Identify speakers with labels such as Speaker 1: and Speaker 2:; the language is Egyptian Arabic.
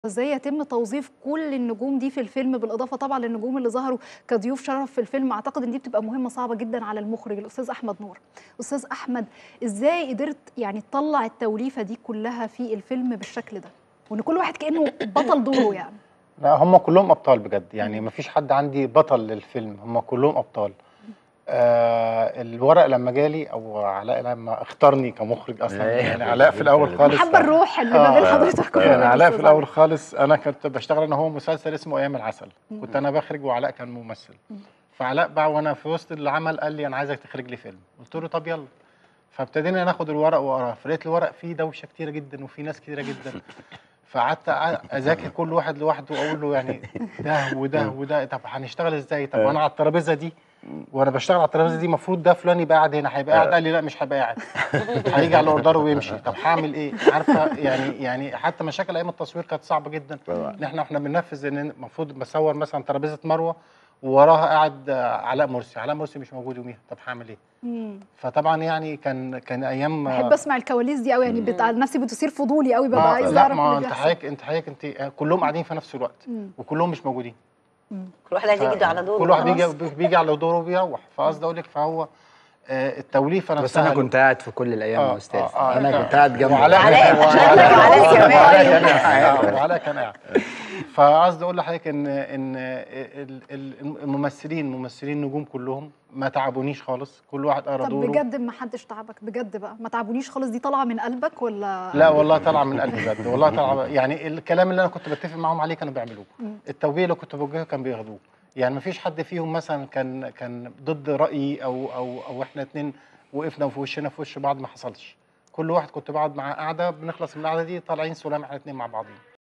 Speaker 1: ازاي يتم توظيف كل النجوم دي في الفيلم بالاضافه طبعا للنجوم اللي ظهروا كضيوف شرف في الفيلم اعتقد ان دي بتبقى مهمه صعبه جدا على المخرج الاستاذ احمد نور استاذ احمد ازاي قدرت يعني تطلع التوليفه دي كلها في الفيلم بالشكل ده وان كل واحد كانه بطل دوره يعني
Speaker 2: لا هم كلهم ابطال بجد يعني ما فيش حد عندي بطل للفيلم هم كلهم ابطال آه الورق لما جالي او علاء لما اختارني كمخرج اصلا
Speaker 3: إيه.
Speaker 2: يعني علاء في الاول خالص
Speaker 1: محبه الروح اللي ما بين
Speaker 2: آه،
Speaker 1: حضرتك
Speaker 2: يعني
Speaker 1: وبين
Speaker 2: علاء في
Speaker 1: الأستاذ
Speaker 2: الاول خالص انا كنت بشتغل انا هو مسلسل اسمه ايام العسل كنت انا بخرج وعلاء كان ممثل فعلاء بقى وانا في وسط العمل قال لي انا عايزك تخرج لي فيلم قلت له طب يلا فابتدينا ناخد الورق واقراه فلقيت الورق فيه دوشه كتيره جدا وفيه ناس كتيره جدا فقعدت أ- اذاكر كل واحد لوحده واقول له يعني ده وده وده طب هنشتغل ازاي طب انا على الترابيزه دي وانا بشتغل على الترابيزه دي المفروض ده فلان يبقى قاعد هنا هيبقى قاعد قال لي لا مش هيبقى قاعد هيجي على الاوردر ويمشي طب هعمل ايه عارفه يعني يعني حتى مشاكل ايام التصوير كانت صعبه جدا
Speaker 3: طبعا.
Speaker 2: ان احنا احنا بننفذ ان المفروض بصور مثلا ترابيزه مروه ووراها قاعد آه، علاء مرسي علاء مرسي مش موجود يوميها طب هعمل ايه
Speaker 1: مم.
Speaker 2: فطبعا يعني كان كان ايام
Speaker 1: بحب اسمع الكواليس دي قوي يعني بتاع نفسي بتثير فضولي قوي ببقى
Speaker 2: ما
Speaker 1: عايزه
Speaker 2: لا
Speaker 1: اعرف
Speaker 2: ما
Speaker 1: اللي
Speaker 2: انت
Speaker 1: بيحصل.
Speaker 2: حضرتك انت حضرتك انت آه، كلهم قاعدين في نفس الوقت
Speaker 1: مم.
Speaker 2: وكلهم مش موجودين
Speaker 4: كل واحد عايز يجي على دوره
Speaker 2: كل واحد
Speaker 4: خلاص.
Speaker 2: بيجي بيجي على دوره وبيروح فقصدي اقول لك فهو آه، التوليفه
Speaker 3: بس
Speaker 2: نفسها
Speaker 3: انا كنت قاعد في كل الايام
Speaker 2: آه،
Speaker 3: يا استاذ
Speaker 2: آه، آه،
Speaker 3: انا
Speaker 2: آه.
Speaker 3: كنت قاعد جنبه
Speaker 2: وعلاء
Speaker 4: علاء،
Speaker 2: وعلاء-
Speaker 4: شكلك علاء كمان.
Speaker 2: وعلاء كان قاعد آه، وعلاء كان قاعد فقصدي اقول لحضرتك ان ان ال- ال- الممثلين ممثلين نجوم كلهم ما تعبونيش خالص كل واحد قرا
Speaker 1: طب
Speaker 2: دوره
Speaker 1: بجد ما حدش تعبك بجد بقى ما تعبونيش خالص دي طالعه من قلبك ولا
Speaker 2: لا والله طالعه من قلبي بجد والله طالعه يعني الكلام اللي انا كنت بتفق معاهم عليه كانوا بيعملوه التوجيه اللي كنت بوجهه كانوا بياخدوه يعني ما فيش حد فيهم مثلا كان كان ضد رايي او او او احنا اتنين وقفنا في وشنا في وش بعض ما حصلش كل واحد كنت بقعد معاه قاعده بنخلص من القعده دي طالعين سلام احنا اتنين مع بعضين